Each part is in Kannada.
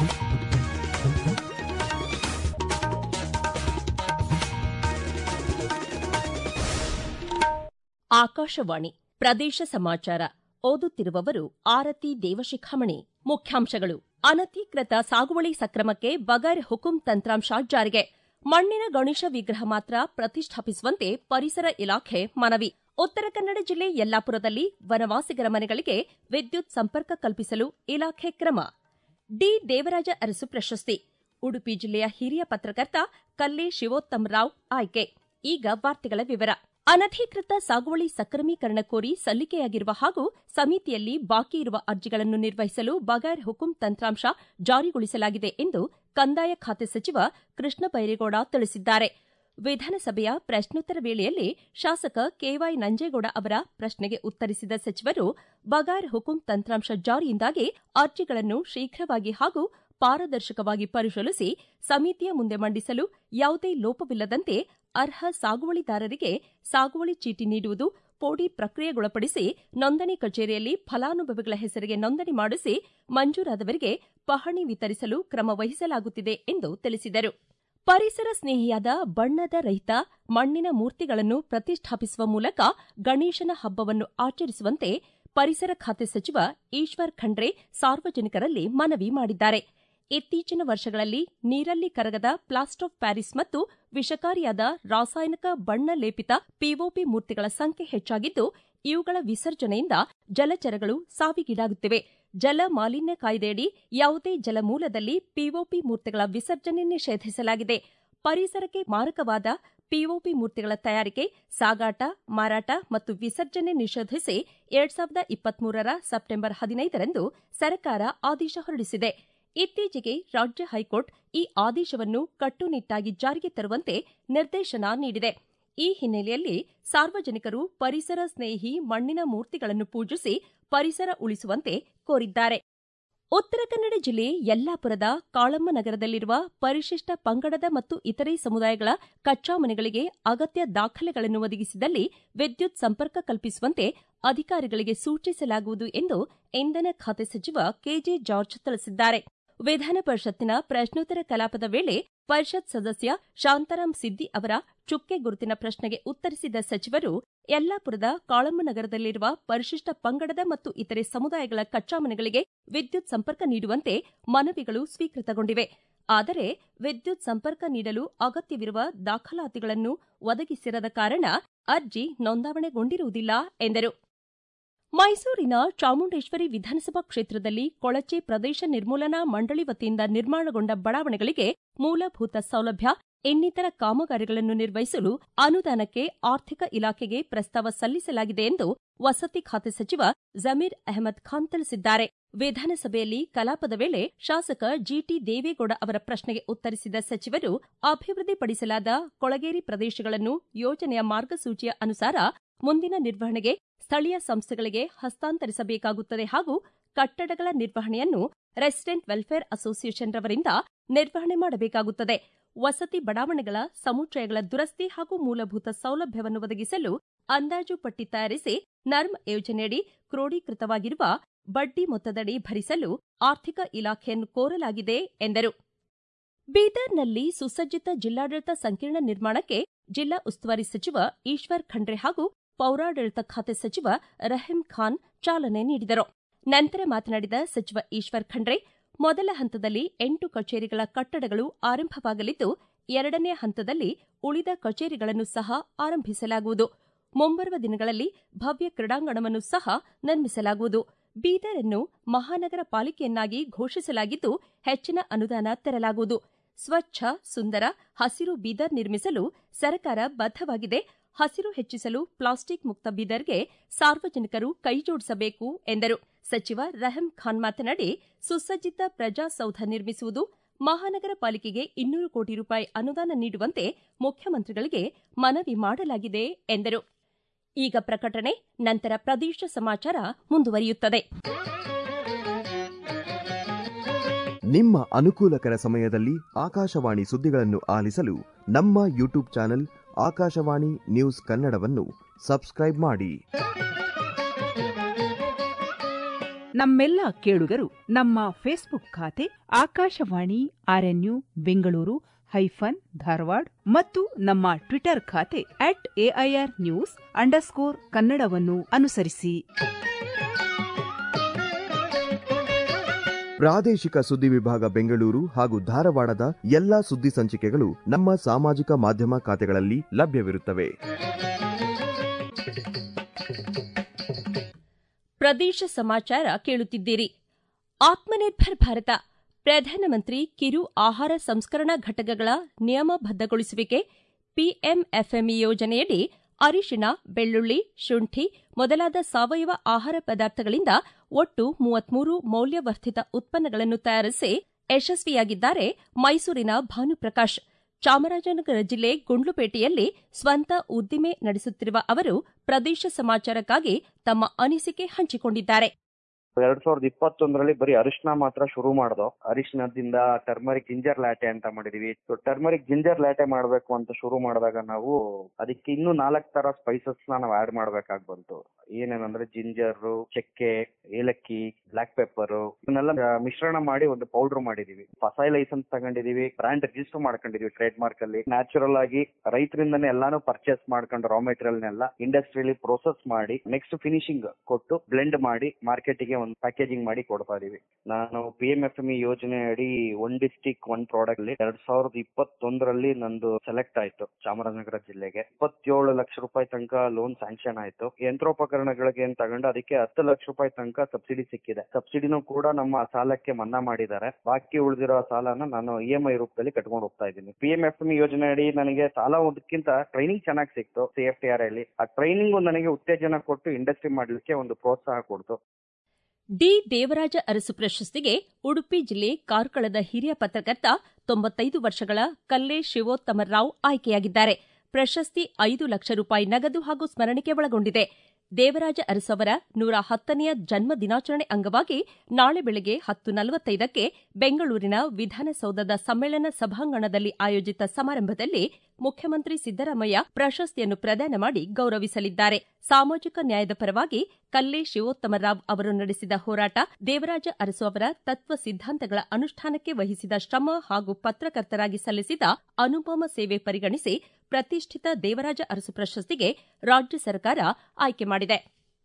ಆಕಾಶವಾಣಿ ಪ್ರದೇಶ ಸಮಾಚಾರ ಓದುತ್ತಿರುವವರು ಆರತಿ ದೇವಶಿಖಾಮಣಿ ಮುಖ್ಯಾಂಶಗಳು ಅನಧಿಕೃತ ಸಾಗುವಳಿ ಸಕ್ರಮಕ್ಕೆ ಬಗರ್ ಹುಕುಂ ತಂತ್ರಾಂಶ ಜಾರಿಗೆ ಮಣ್ಣಿನ ಗಣೇಶ ವಿಗ್ರಹ ಮಾತ್ರ ಪ್ರತಿಷ್ಠಾಪಿಸುವಂತೆ ಪರಿಸರ ಇಲಾಖೆ ಮನವಿ ಉತ್ತರ ಕನ್ನಡ ಜಿಲ್ಲೆ ಯಲ್ಲಾಪುರದಲ್ಲಿ ವನವಾಸಿಗರ ಮನೆಗಳಿಗೆ ವಿದ್ಯುತ್ ಸಂಪರ್ಕ ಕಲ್ಪಿಸಲು ಇಲಾಖೆ ಕ್ರಮ ಡಿ ದೇವರಾಜ ಅರಸು ಪ್ರಶಸ್ತಿ ಉಡುಪಿ ಜಿಲ್ಲೆಯ ಹಿರಿಯ ಪತ್ರಕರ್ತ ಕಲ್ಲೆ ಶಿವೋತ್ತಮ್ ರಾವ್ ಆಯ್ಕೆ ಈಗ ವಾರ್ತೆಗಳ ವಿವರ ಅನಧಿಕೃತ ಸಾಗುವಳಿ ಸಕ್ರಮೀಕರಣ ಕೋರಿ ಸಲ್ಲಿಕೆಯಾಗಿರುವ ಹಾಗೂ ಸಮಿತಿಯಲ್ಲಿ ಬಾಕಿ ಇರುವ ಅರ್ಜಿಗಳನ್ನು ನಿರ್ವಹಿಸಲು ಬಗೈರ್ ಹುಕುಂ ತಂತ್ರಾಂಶ ಜಾರಿಗೊಳಿಸಲಾಗಿದೆ ಎಂದು ಕಂದಾಯ ಖಾತೆ ಸಚಿವ ಕೃಷ್ಣ ಬೈರೇಗೌಡ ತಿಳಿಸಿದ್ದಾರೆ ವಿಧಾನಸಭೆಯ ಪ್ರಶ್ನೋತ್ತರ ವೇಳೆಯಲ್ಲಿ ಶಾಸಕ ಕೆವೈ ನಂಜೇಗೌಡ ಅವರ ಪ್ರಶ್ನೆಗೆ ಉತ್ತರಿಸಿದ ಸಚಿವರು ಬಗಾರ್ ಹುಕುಂ ತಂತ್ರಾಂಶ ಜಾರಿಯಿಂದಾಗಿ ಅರ್ಜಿಗಳನ್ನು ಶೀಘ್ರವಾಗಿ ಹಾಗೂ ಪಾರದರ್ಶಕವಾಗಿ ಪರಿಶೀಲಿಸಿ ಸಮಿತಿಯ ಮುಂದೆ ಮಂಡಿಸಲು ಯಾವುದೇ ಲೋಪವಿಲ್ಲದಂತೆ ಅರ್ಹ ಸಾಗುವಳಿದಾರರಿಗೆ ಸಾಗುವಳಿ ಚೀಟಿ ನೀಡುವುದು ಪೋಡಿ ಪ್ರಕ್ರಿಯೆಗೊಳಪಡಿಸಿ ನೋಂದಣಿ ಕಚೇರಿಯಲ್ಲಿ ಫಲಾನುಭವಿಗಳ ಹೆಸರಿಗೆ ನೋಂದಣಿ ಮಾಡಿಸಿ ಮಂಜೂರಾದವರಿಗೆ ಪಹಣಿ ವಿತರಿಸಲು ಕ್ರಮ ವಹಿಸಲಾಗುತ್ತಿದೆ ಎಂದು ತಿಳಿಸಿದರು ಪರಿಸರ ಸ್ನೇಹಿಯಾದ ಬಣ್ಣದ ರಹಿತ ಮಣ್ಣಿನ ಮೂರ್ತಿಗಳನ್ನು ಪ್ರತಿಷ್ಠಾಪಿಸುವ ಮೂಲಕ ಗಣೇಶನ ಹಬ್ಬವನ್ನು ಆಚರಿಸುವಂತೆ ಪರಿಸರ ಖಾತೆ ಸಚಿವ ಈಶ್ವರ್ ಖಂಡ್ರೆ ಸಾರ್ವಜನಿಕರಲ್ಲಿ ಮನವಿ ಮಾಡಿದ್ದಾರೆ ಇತ್ತೀಚಿನ ವರ್ಷಗಳಲ್ಲಿ ನೀರಲ್ಲಿ ಕರಗದ ಪ್ಲಾಸ್ಟರ್ ಆಫ್ ಪ್ಯಾರಿಸ್ ಮತ್ತು ವಿಷಕಾರಿಯಾದ ರಾಸಾಯನಿಕ ಬಣ್ಣ ಲೇಪಿತ ಪಿಒಪಿ ಮೂರ್ತಿಗಳ ಸಂಖ್ಯೆ ಹೆಚ್ಚಾಗಿದ್ದು ಇವುಗಳ ವಿಸರ್ಜನೆಯಿಂದ ಜಲಚರಗಳು ಸಾವಿಗೀಡಾಗುತ್ತಿವೆ ಜಲ ಮಾಲಿನ್ಯ ಕಾಯ್ದೆಯಡಿ ಯಾವುದೇ ಜಲಮೂಲದಲ್ಲಿ ಪಿಒಪಿ ಮೂರ್ತಿಗಳ ವಿಸರ್ಜನೆ ನಿಷೇಧಿಸಲಾಗಿದೆ ಪರಿಸರಕ್ಕೆ ಮಾರಕವಾದ ಪಿಒಪಿ ಮೂರ್ತಿಗಳ ತಯಾರಿಕೆ ಸಾಗಾಟ ಮಾರಾಟ ಮತ್ತು ವಿಸರ್ಜನೆ ನಿಷೇಧಿಸಿ ಎರಡ್ ಸಾವಿರದ ಇಪ್ಪತ್ಮೂರರ ಸೆಪ್ಟೆಂಬರ್ ಹದಿನೈದರಂದು ಸರ್ಕಾರ ಆದೇಶ ಹೊರಡಿಸಿದೆ ಇತ್ತೀಚೆಗೆ ರಾಜ್ಯ ಹೈಕೋರ್ಟ್ ಈ ಆದೇಶವನ್ನು ಕಟ್ಟುನಿಟ್ಟಾಗಿ ಜಾರಿಗೆ ತರುವಂತೆ ನಿರ್ದೇಶನ ನೀಡಿದೆ ಈ ಹಿನ್ನೆಲೆಯಲ್ಲಿ ಸಾರ್ವಜನಿಕರು ಪರಿಸರ ಸ್ನೇಹಿ ಮಣ್ಣಿನ ಮೂರ್ತಿಗಳನ್ನು ಪೂಜಿಸಿ ಪರಿಸರ ಉಳಿಸುವಂತೆ ಕೋರಿದ್ದಾರೆ ಉತ್ತರ ಕನ್ನಡ ಜಿಲ್ಲೆ ಯಲ್ಲಾಪುರದ ಕಾಳಮ್ಮ ನಗರದಲ್ಲಿರುವ ಪರಿಶಿಷ್ಟ ಪಂಗಡದ ಮತ್ತು ಇತರೆ ಸಮುದಾಯಗಳ ಕಚ್ಚಾ ಮನೆಗಳಿಗೆ ಅಗತ್ಯ ದಾಖಲೆಗಳನ್ನು ಒದಗಿಸಿದಲ್ಲಿ ವಿದ್ಯುತ್ ಸಂಪರ್ಕ ಕಲ್ಪಿಸುವಂತೆ ಅಧಿಕಾರಿಗಳಿಗೆ ಸೂಚಿಸಲಾಗುವುದು ಎಂದು ಇಂಧನ ಖಾತೆ ಸಚಿವ ಕೆಜೆ ಜಾರ್ಜ್ ತಿಳಿಸಿದ್ದಾರೆ ವಿಧಾನ ಪರಿಷತ್ತಿನ ಪ್ರಶ್ನೋತ್ತರ ಕಲಾಪದ ವೇಳೆ ಪರಿಷತ್ ಸದಸ್ಯ ಶಾಂತಾರಾಂ ಸಿದ್ದಿ ಅವರ ಚುಕ್ಕೆ ಗುರುತಿನ ಪ್ರಶ್ನೆಗೆ ಉತ್ತರಿಸಿದ ಸಚಿವರು ಯಲ್ಲಾಪುರದ ಕಾಳಮ್ಮ ನಗರದಲ್ಲಿರುವ ಪರಿಶಿಷ್ಟ ಪಂಗಡದ ಮತ್ತು ಇತರೆ ಸಮುದಾಯಗಳ ಕಚ್ಚಾ ಮನೆಗಳಿಗೆ ವಿದ್ಯುತ್ ಸಂಪರ್ಕ ನೀಡುವಂತೆ ಮನವಿಗಳು ಸ್ವೀಕೃತಗೊಂಡಿವೆ ಆದರೆ ವಿದ್ಯುತ್ ಸಂಪರ್ಕ ನೀಡಲು ಅಗತ್ಯವಿರುವ ದಾಖಲಾತಿಗಳನ್ನು ಒದಗಿಸಿರದ ಕಾರಣ ಅರ್ಜಿ ನೋಂದಾವಣೆಗೊಂಡಿರುವುದಿಲ್ಲ ಎಂದರು ಮೈಸೂರಿನ ಚಾಮುಂಡೇಶ್ವರಿ ವಿಧಾನಸಭಾ ಕ್ಷೇತ್ರದಲ್ಲಿ ಕೊಳಚೆ ಪ್ರದೇಶ ನಿರ್ಮೂಲನಾ ಮಂಡಳಿ ವತಿಯಿಂದ ನಿರ್ಮಾಣಗೊಂಡ ಬಡಾವಣೆಗಳಿಗೆ ಮೂಲಭೂತ ಸೌಲಭ್ಯ ಇನ್ನಿತರ ಕಾಮಗಾರಿಗಳನ್ನು ನಿರ್ವಹಿಸಲು ಅನುದಾನಕ್ಕೆ ಆರ್ಥಿಕ ಇಲಾಖೆಗೆ ಪ್ರಸ್ತಾವ ಸಲ್ಲಿಸಲಾಗಿದೆ ಎಂದು ವಸತಿ ಖಾತೆ ಸಚಿವ ಜಮೀರ್ ಅಹಮದ್ ಖಾನ್ ತಿಳಿಸಿದ್ದಾರೆ ವಿಧಾನಸಭೆಯಲ್ಲಿ ಕಲಾಪದ ವೇಳೆ ಶಾಸಕ ಜಿಟಿ ದೇವೇಗೌಡ ಅವರ ಪ್ರಶ್ನೆಗೆ ಉತ್ತರಿಸಿದ ಸಚಿವರು ಅಭಿವೃದ್ಧಿಪಡಿಸಲಾದ ಕೊಳಗೇರಿ ಪ್ರದೇಶಗಳನ್ನು ಯೋಜನೆಯ ಮಾರ್ಗಸೂಚಿಯ ಅನುಸಾರ ಮುಂದಿನ ನಿರ್ವಹಣೆಗೆ ಸ್ಥಳೀಯ ಸಂಸ್ಥೆಗಳಿಗೆ ಹಸ್ತಾಂತರಿಸಬೇಕಾಗುತ್ತದೆ ಹಾಗೂ ಕಟ್ಟಡಗಳ ನಿರ್ವಹಣೆಯನ್ನು ರೆಸಿಡೆಂಟ್ ವೆಲ್ಫೇರ್ ಅಸೋಸಿಯೇಷನ್ ರವರಿಂದ ನಿರ್ವಹಣೆ ಮಾಡಬೇಕಾಗುತ್ತದೆ ವಸತಿ ಬಡಾವಣೆಗಳ ಸಮುಚ್ಚಯಗಳ ದುರಸ್ತಿ ಹಾಗೂ ಮೂಲಭೂತ ಸೌಲಭ್ಯವನ್ನು ಒದಗಿಸಲು ಅಂದಾಜು ಪಟ್ಟಿ ತಯಾರಿಸಿ ನರ್ಮ್ ಯೋಜನೆಯಡಿ ಕ್ರೋಢೀಕೃತವಾಗಿರುವ ಬಡ್ಡಿ ಮೊತ್ತದಡಿ ಭರಿಸಲು ಆರ್ಥಿಕ ಇಲಾಖೆಯನ್ನು ಕೋರಲಾಗಿದೆ ಎಂದರು ಬೀದರ್ನಲ್ಲಿ ಸುಸಜ್ಜಿತ ಜಿಲ್ಲಾಡಳಿತ ಸಂಕೀರ್ಣ ನಿರ್ಮಾಣಕ್ಕೆ ಜಿಲ್ಲಾ ಉಸ್ತುವಾರಿ ಸಚಿವ ಈಶ್ವರ್ ಖಂಡ್ರೆ ಹಾಗೂ ಪೌರಾಡಳಿತ ಖಾತೆ ಸಚಿವ ರಹೀಂ ಖಾನ್ ಚಾಲನೆ ನೀಡಿದರು ನಂತರ ಮಾತನಾಡಿದ ಸಚಿವ ಈಶ್ವರ್ ಖಂಡ್ರೆ ಮೊದಲ ಹಂತದಲ್ಲಿ ಎಂಟು ಕಚೇರಿಗಳ ಕಟ್ಟಡಗಳು ಆರಂಭವಾಗಲಿದ್ದು ಎರಡನೇ ಹಂತದಲ್ಲಿ ಉಳಿದ ಕಚೇರಿಗಳನ್ನು ಸಹ ಆರಂಭಿಸಲಾಗುವುದು ಮುಂಬರುವ ದಿನಗಳಲ್ಲಿ ಭವ್ಯ ಕ್ರೀಡಾಂಗಣವನ್ನು ಸಹ ನಿರ್ಮಿಸಲಾಗುವುದು ಬೀದರನ್ನು ಮಹಾನಗರ ಪಾಲಿಕೆಯನ್ನಾಗಿ ಘೋಷಿಸಲಾಗಿದ್ದು ಹೆಚ್ಚಿನ ಅನುದಾನ ತೆರಲಾಗುವುದು ಸ್ವಚ್ಛ ಸುಂದರ ಹಸಿರು ಬೀದರ್ ನಿರ್ಮಿಸಲು ಸರ್ಕಾರ ಬದ್ಧವಾಗಿದೆ ಹಸಿರು ಹೆಚ್ಚಿಸಲು ಪ್ಲಾಸ್ಟಿಕ್ ಮುಕ್ತ ಬೀದರ್ಗೆ ಸಾರ್ವಜನಿಕರು ಕೈಜೋಡಿಸಬೇಕು ಎಂದರು ಸಚಿವ ರಹೀಂ ಖಾನ್ ಮಾತನಾಡಿ ಸುಸಜ್ಜಿತ ಪ್ರಜಾಸೌಧ ನಿರ್ಮಿಸುವುದು ಮಹಾನಗರ ಪಾಲಿಕೆಗೆ ಇನ್ನೂರು ಕೋಟಿ ರೂಪಾಯಿ ಅನುದಾನ ನೀಡುವಂತೆ ಮುಖ್ಯಮಂತ್ರಿಗಳಿಗೆ ಮನವಿ ಮಾಡಲಾಗಿದೆ ಎಂದರು ಈಗ ಪ್ರಕಟಣೆ ನಂತರ ಪ್ರದೇಶ ಸಮಾಚಾರ ಮುಂದುವರಿಯುತ್ತದೆ ನಿಮ್ಮ ಅನುಕೂಲಕರ ಸಮಯದಲ್ಲಿ ಆಕಾಶವಾಣಿ ಸುದ್ದಿಗಳನ್ನು ಆಲಿಸಲು ನಮ್ಮ ಯೂಟ್ಯೂಬ್ ಚಾನೆಲ್ ಆಕಾಶವಾಣಿ ನ್ಯೂಸ್ ಕನ್ನಡವನ್ನು ಸಬ್ಸ್ಕ್ರೈಬ್ ಮಾಡಿ ನಮ್ಮೆಲ್ಲ ಕೇಳುಗರು ನಮ್ಮ ಫೇಸ್ಬುಕ್ ಖಾತೆ ಆಕಾಶವಾಣಿ ಆರ್ಎನ್ಯು ಬೆಂಗಳೂರು ಹೈಫನ್ ಧಾರವಾಡ ಮತ್ತು ನಮ್ಮ ಟ್ವಿಟರ್ ಖಾತೆ ಅಟ್ ಎಐಆರ್ ನ್ಯೂಸ್ ಅಂಡರ್ಸ್ಕೋರ್ ಕನ್ನಡವನ್ನು ಅನುಸರಿಸಿ ಪ್ರಾದೇಶಿಕ ಸುದ್ದಿ ವಿಭಾಗ ಬೆಂಗಳೂರು ಹಾಗೂ ಧಾರವಾಡದ ಎಲ್ಲಾ ಸುದ್ದಿ ಸಂಚಿಕೆಗಳು ನಮ್ಮ ಸಾಮಾಜಿಕ ಮಾಧ್ಯಮ ಖಾತೆಗಳಲ್ಲಿ ಲಭ್ಯವಿರುತ್ತವೆ ಪ್ರದೇಶ ಸಮಾಚಾರ ಕೇಳುತ್ತಿದ್ದೀರಿ ಆತ್ಮನಿರ್ಭರ್ ಭಾರತ ಪ್ರಧಾನಮಂತ್ರಿ ಕಿರು ಆಹಾರ ಸಂಸ್ಕರಣಾ ಘಟಕಗಳ ನಿಯಮಬದ್ಧಗೊಳಿಸುವಿಕೆ ಪಿಎಂಎಫ್ಎಂಇ ಯೋಜನೆಯಡಿ ಅರಿಶಿಣ ಬೆಳ್ಳುಳ್ಳಿ ಶುಂಠಿ ಮೊದಲಾದ ಸಾವಯವ ಆಹಾರ ಪದಾರ್ಥಗಳಿಂದ ಒಟ್ಟು ಮೂವತ್ಮೂರು ಮೌಲ್ಯವರ್ಧಿತ ಉತ್ಪನ್ನಗಳನ್ನು ತಯಾರಿಸಿ ಯಶಸ್ವಿಯಾಗಿದ್ದಾರೆ ಮೈಸೂರಿನ ಭಾನುಪ್ರಕಾಶ್ ಚಾಮರಾಜನಗರ ಜಿಲ್ಲೆ ಗುಂಡ್ಲುಪೇಟೆಯಲ್ಲಿ ಸ್ವಂತ ಉದ್ದಿಮೆ ನಡೆಸುತ್ತಿರುವ ಅವರು ಪ್ರದೇಶ ಸಮಾಚಾರಕ್ಕಾಗಿ ತಮ್ಮ ಅನಿಸಿಕೆ ಹಂಚಿಕೊಂಡಿದ್ದಾರೆ ಎರಡ್ ಸಾವಿರದ ಇಪ್ಪತ್ತೊಂದರಲ್ಲಿ ಬರೀ ಅರಿಶಿನ ಮಾತ್ರ ಶುರು ಮಾಡ್ದೋ ಅರಿಶಿನದಿಂದ ಟರ್ಮರಿಕ್ ಜಿಂಜರ್ ಲ್ಯಾಟೆ ಅಂತ ಮಾಡಿದೀವಿ ಸೊ ಟರ್ಮರಿಕ್ ಜಿಂಜರ್ ಲ್ಯಾಟೆ ಮಾಡ್ಬೇಕು ಅಂತ ಶುರು ಮಾಡಿದಾಗ ನಾವು ಅದಕ್ಕೆ ಇನ್ನೂ ನಾಲ್ಕು ತರ ಸ್ಪೈಸಸ್ ನ ನಾವು ಆಡ್ ಮಾಡ್ಬೇಕಾಗಿ ಬಂತು ಏನೇನಂದ್ರೆ ಜಿಂಜರ್ ಚಕ್ಕೆ ಏಲಕ್ಕಿ ಬ್ಲಾಕ್ ಪೆಪ್ಪರ್ ಇವನ್ನೆಲ್ಲ ಮಿಶ್ರಣ ಮಾಡಿ ಒಂದು ಪೌಡರ್ ಮಾಡಿದೀವಿ ಫಸೈ ಲೈಸೆನ್ಸ್ ತಗೊಂಡಿದೀವಿ ಬ್ರ್ಯಾಂಡ್ ರಿಜಿಸ್ಟರ್ ಮಾಡ್ಕೊಂಡಿದೀವಿ ಟ್ರೇಡ್ ಮಾರ್ಕ್ ಅಲ್ಲಿ ನ್ಯಾಚುರಲ್ ಆಗಿ ರೈತರಿಂದನೇ ಎಲ್ಲಾನು ಪರ್ಚೇಸ್ ಮಾಡ್ಕೊಂಡು ರಾ ಮೆಟೀರಿಯಲ್ನೆಲ್ಲ ಇಂಡಸ್ಟ್ರಿಯಲ್ಲಿ ಪ್ರೋಸೆಸ್ ಮಾಡಿ ನೆಕ್ಸ್ಟ್ ಫಿನಿಶಿಂಗ್ ಕೊಟ್ಟು ಬ್ಲೆಂಡ್ ಮಾಡಿ ಮಾರ್ಕೆಟಿಗೆ ಒಂದು ಪ್ಯಾಕೇಜಿಂಗ್ ಮಾಡಿ ಕೊಡ್ತಾ ಇದೀವಿ ನಾನು P M F M E ಯೋಜನೆ ಅಡಿ ಒನ್ ಡಿಸ್ಟಿಕ್ ಒನ್ ಪ್ರಾಡಕ್ಟ್ ಅಲ್ಲಿ ಎರಡ್ ಸಾವಿರದ ಇಪ್ಪತ್ತೊಂದರಲ್ಲಿ ನಂದು ಸೆಲೆಕ್ಟ್ ಆಯ್ತು ಚಾಮರಾಜನಗರ ಜಿಲ್ಲೆಗೆ ಇಪ್ಪತ್ತೇಳು ಲಕ್ಷ ರೂಪಾಯಿ ತನಕ ಲೋನ್ ಸ್ಯಾಂಕ್ಷನ್ ಆಯ್ತು ಯಂತ್ರೋಪಕರಣಗಳಿಗೆ ಏನ್ ತಗೊಂಡು ಅದಕ್ಕೆ ಹತ್ತು ಲಕ್ಷ ರೂಪಾಯಿ ತನಕ ಸಬ್ಸಿಡಿ ಸಿಕ್ಕಿದೆ ಸಬ್ಸಿಡಿನೂ ಕೂಡ ನಮ್ಮ ಸಾಲಕ್ಕೆ ಮನ್ನಾ ಮಾಡಿದ್ದಾರೆ ಬಾಕಿ ಉಳಿದಿರೋ ಸಾಲನ ನಾನು ಇ ಎಂ ಐ ರೂಪದಲ್ಲಿ ಕಟ್ಕೊಂಡು ಹೋಗ್ತಾ ಇದ್ದೀನಿ ಪಿ ಎಂ ಎಫ್ ಎಂ ಯೋಜನೆ ಅಡಿ ನನಗೆ ಸಾಲ ಓದಕ್ಕಿಂತ ಟ್ರೈನಿಂಗ್ ಚೆನ್ನಾಗಿ ಸಿಕ್ತು ಸಿ ಎಫ್ ಟಿ ಆರ್ ಅಲ್ಲಿ ಆ ಟ್ರೈನಿಂಗ್ ನನಗೆ ಉತ್ತೇಜನ ಕೊಟ್ಟು ಇಂಡಸ್ಟ್ರಿ ಮಾಡ್ಲಿಕ್ಕೆ ಒಂದು ಪ್ರೋತ್ಸಾಹ ಕೊಡ್ತು ಡಿ ದೇವರಾಜ ಅರಸು ಪ್ರಶಸ್ತಿಗೆ ಉಡುಪಿ ಜಿಲ್ಲೆ ಕಾರ್ಕಳದ ಹಿರಿಯ ಪತ್ರಕರ್ತ ತೊಂಬತ್ತೈದು ವರ್ಷಗಳ ಕಲ್ಲೆ ಶಿವೋತ್ತಮರಾವ್ ಆಯ್ಕೆಯಾಗಿದ್ದಾರೆ ಪ್ರಶಸ್ತಿ ಐದು ಲಕ್ಷ ರೂಪಾಯಿ ನಗದು ಹಾಗೂ ಸ್ಮರಣಿಕೆ ಒಳಗೊಂಡಿದೆ ದೇವರಾಜ ಅರಸು ಅವರ ನೂರ ಹತ್ತನೆಯ ಜನ್ಮ ದಿನಾಚರಣೆ ಅಂಗವಾಗಿ ನಾಳೆ ಬೆಳಗ್ಗೆ ಹತ್ತು ನಲವತ್ತೈದಕ್ಕೆ ಬೆಂಗಳೂರಿನ ವಿಧಾನಸೌಧದ ಸಮ್ಮೇಳನ ಸಭಾಂಗಣದಲ್ಲಿ ಆಯೋಜಿತ ಸಮಾರಂಭದಲ್ಲಿ ಮುಖ್ಯಮಂತ್ರಿ ಸಿದ್ದರಾಮಯ್ಯ ಪ್ರಶಸ್ತಿಯನ್ನು ಪ್ರದಾನ ಮಾಡಿ ಗೌರವಿಸಲಿದ್ದಾರೆ ಸಾಮಾಜಿಕ ನ್ಯಾಯದ ಪರವಾಗಿ ಕಲ್ಲೆ ಶಿವೋತ್ತಮರಾವ್ ಅವರು ನಡೆಸಿದ ಹೋರಾಟ ದೇವರಾಜ ಅರಸು ಅವರ ತತ್ವ ಸಿದ್ಧಾಂತಗಳ ಅನುಷ್ಠಾನಕ್ಕೆ ವಹಿಸಿದ ಶ್ರಮ ಹಾಗೂ ಪತ್ರಕರ್ತರಾಗಿ ಸಲ್ಲಿಸಿದ ಅನುಪಮ ಸೇವೆ ಪರಿಗಣಿಸಿ ಪ್ರತಿಷ್ಠಿತ ದೇವರಾಜ ಅರಸು ಪ್ರಶಸ್ತಿಗೆ ರಾಜ್ಯ ಸರ್ಕಾರ ಆಯ್ಕೆ ಮಾಡಿದೆ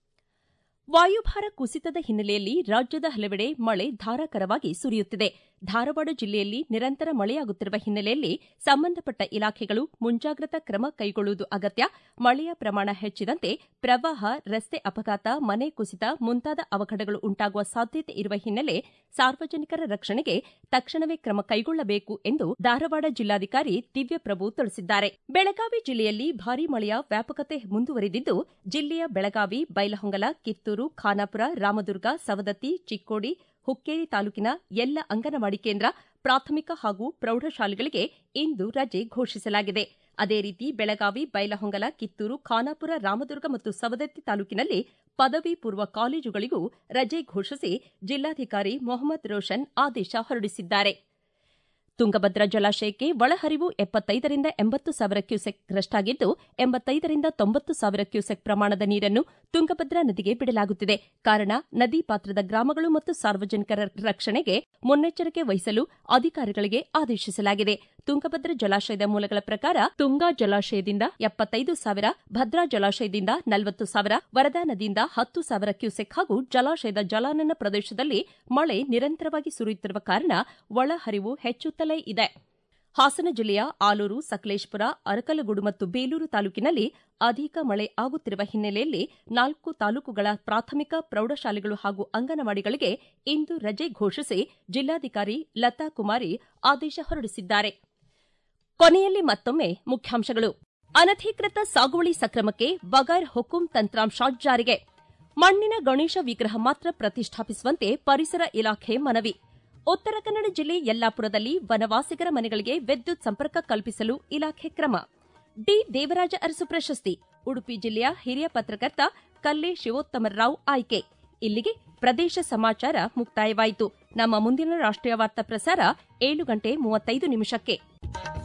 ವಾಯುಭಾರ ಕುಸಿತದ ಹಿನ್ನೆಲೆಯಲ್ಲಿ ರಾಜ್ಯದ ಹಲವೆಡೆ ಮಳೆ ಧಾರಾಕಾರವಾಗಿ ಸುರಿಯುತ್ತಿದೆ ಧಾರವಾಡ ಜಿಲ್ಲೆಯಲ್ಲಿ ನಿರಂತರ ಮಳೆಯಾಗುತ್ತಿರುವ ಹಿನ್ನೆಲೆಯಲ್ಲಿ ಸಂಬಂಧಪಟ್ಟ ಇಲಾಖೆಗಳು ಮುಂಜಾಗ್ರತಾ ಕ್ರಮ ಕೈಗೊಳ್ಳುವುದು ಅಗತ್ಯ ಮಳೆಯ ಪ್ರಮಾಣ ಹೆಚ್ಚಿದಂತೆ ಪ್ರವಾಹ ರಸ್ತೆ ಅಪಘಾತ ಮನೆ ಕುಸಿತ ಮುಂತಾದ ಅವಘಡಗಳು ಉಂಟಾಗುವ ಸಾಧ್ಯತೆ ಇರುವ ಹಿನ್ನೆಲೆ ಸಾರ್ವಜನಿಕರ ರಕ್ಷಣೆಗೆ ತಕ್ಷಣವೇ ಕ್ರಮ ಕೈಗೊಳ್ಳಬೇಕು ಎಂದು ಧಾರವಾಡ ಜಿಲ್ಲಾಧಿಕಾರಿ ದಿವ್ಯಪ್ರಭು ತಿಳಿಸಿದ್ದಾರೆ ಬೆಳಗಾವಿ ಜಿಲ್ಲೆಯಲ್ಲಿ ಭಾರೀ ಮಳೆಯ ವ್ಯಾಪಕತೆ ಮುಂದುವರಿದಿದ್ದು ಜಿಲ್ಲೆಯ ಬೆಳಗಾವಿ ಬೈಲಹೊಂಗಲ ಕಿತ್ತೂರು ಖಾನಾಪುರ ರಾಮದುರ್ಗ ಸವದತ್ತಿ ಚಿಕ್ಕೋಡಿ ಹುಕ್ಕೇರಿ ತಾಲೂಕಿನ ಎಲ್ಲ ಅಂಗನವಾಡಿ ಕೇಂದ್ರ ಪ್ರಾಥಮಿಕ ಹಾಗೂ ಪ್ರೌಢಶಾಲೆಗಳಿಗೆ ಇಂದು ರಜೆ ಘೋಷಿಸಲಾಗಿದೆ ಅದೇ ರೀತಿ ಬೆಳಗಾವಿ ಬೈಲಹೊಂಗಲ ಕಿತ್ತೂರು ಖಾನಾಪುರ ರಾಮದುರ್ಗ ಮತ್ತು ಸವದತ್ತಿ ತಾಲೂಕಿನಲ್ಲಿ ಪದವಿ ಪೂರ್ವ ಕಾಲೇಜುಗಳಿಗೂ ರಜೆ ಘೋಷಿಸಿ ಜಿಲ್ಲಾಧಿಕಾರಿ ಮೊಹಮ್ಮದ್ ರೋಷನ್ ಆದೇಶ ಹೊರಡಿಸಿದ್ದಾರೆ ತುಂಗಭದ್ರಾ ಜಲಾಶಯಕ್ಕೆ ಒಳಹರಿವು ಎಪ್ಪತ್ತೈದರಿಂದ ಎಂಬತ್ತು ಸಾವಿರ ಕ್ಯೂಸೆಕ್ ರಷ್ಟಾಗಿದ್ದು ಎಂಬತ್ತೈದರಿಂದ ತೊಂಬತ್ತು ಸಾವಿರ ಕ್ಯೂಸೆಕ್ ಪ್ರಮಾಣದ ನೀರನ್ನು ತುಂಗಭದ್ರಾ ನದಿಗೆ ಬಿಡಲಾಗುತ್ತಿದೆ ಕಾರಣ ನದಿ ಪಾತ್ರದ ಗ್ರಾಮಗಳು ಮತ್ತು ಸಾರ್ವಜನಿಕರ ರಕ್ಷಣೆಗೆ ಮುನ್ನೆಚ್ಚರಿಕೆ ವಹಿಸಲು ಅಧಿಕಾರಿಗಳಿಗೆ ಆದೇಶಿಸಲಾಗಿದೆ ತುಂಗಭದ್ರಾ ಜಲಾಶಯದ ಮೂಲಗಳ ಪ್ರಕಾರ ತುಂಗಾ ಜಲಾಶಯದಿಂದ ಎಪ್ಪತ್ತೈದು ಸಾವಿರ ಭದ್ರಾ ಜಲಾಶಯದಿಂದ ನಲವತ್ತು ಸಾವಿರ ವರದಾ ನದಿಯಿಂದ ಹತ್ತು ಸಾವಿರ ಕ್ಯೂಸೆಕ್ ಹಾಗೂ ಜಲಾಶಯದ ಜಲಾನಯನ ಪ್ರದೇಶದಲ್ಲಿ ಮಳೆ ನಿರಂತರವಾಗಿ ಸುರಿಯುತ್ತಿರುವ ಕಾರಣ ಒಳಹರಿವು ಹೆಚ್ಚುತ್ತಲೇ ಇದೆ ಹಾಸನ ಜಿಲ್ಲೆಯ ಆಲೂರು ಸಕಲೇಶಪುರ ಅರಕಲಗೂಡು ಮತ್ತು ಬೇಲೂರು ತಾಲೂಕಿನಲ್ಲಿ ಅಧಿಕ ಮಳೆ ಆಗುತ್ತಿರುವ ಹಿನ್ನೆಲೆಯಲ್ಲಿ ನಾಲ್ಕು ತಾಲೂಕುಗಳ ಪ್ರಾಥಮಿಕ ಪ್ರೌಢಶಾಲೆಗಳು ಹಾಗೂ ಅಂಗನವಾಡಿಗಳಿಗೆ ಇಂದು ರಜೆ ಘೋಷಿಸಿ ಜಿಲ್ಲಾಧಿಕಾರಿ ಲತಾ ಕುಮಾರಿ ಆದೇಶ ಹೊರಡಿಸಿದ್ದಾರೆ ಕೊನೆಯಲ್ಲಿ ಮತ್ತೊಮ್ಮೆ ಮುಖ್ಯಾಂಶಗಳು ಅನಧಿಕೃತ ಸಾಗುವಳಿ ಸಕ್ರಮಕ್ಕೆ ಬಗೈರ್ ಹುಕುಂ ತಂತ್ರಾಂಶ ಜಾರಿಗೆ ಮಣ್ಣಿನ ಗಣೇಶ ವಿಗ್ರಹ ಮಾತ್ರ ಪ್ರತಿಷ್ಠಾಪಿಸುವಂತೆ ಪರಿಸರ ಇಲಾಖೆ ಮನವಿ ಉತ್ತರ ಕನ್ನಡ ಜಿಲ್ಲೆ ಯಲ್ಲಾಪುರದಲ್ಲಿ ವನವಾಸಿಗರ ಮನೆಗಳಿಗೆ ವಿದ್ಯುತ್ ಸಂಪರ್ಕ ಕಲ್ಪಿಸಲು ಇಲಾಖೆ ಕ್ರಮ ಡಿ ದೇವರಾಜ ಅರಸು ಪ್ರಶಸ್ತಿ ಉಡುಪಿ ಜಿಲ್ಲೆಯ ಹಿರಿಯ ಪತ್ರಕರ್ತ ಕಲ್ಲೆ ಶಿವೋತ್ತಮರಾವ್ ಆಯ್ಕೆ ಇಲ್ಲಿಗೆ ಪ್ರದೇಶ ಸಮಾಚಾರ ಮುಕ್ತಾಯವಾಯಿತು ನಮ್ಮ ಮುಂದಿನ ರಾಷ್ಟ್ರೀಯ ವಾರ್ತಾ ಪ್ರಸಾರ ಏಳು ಗಂಟೆ ಮೂವತ್ತೈದು ನಿಮಿಷಕ್ಕೆ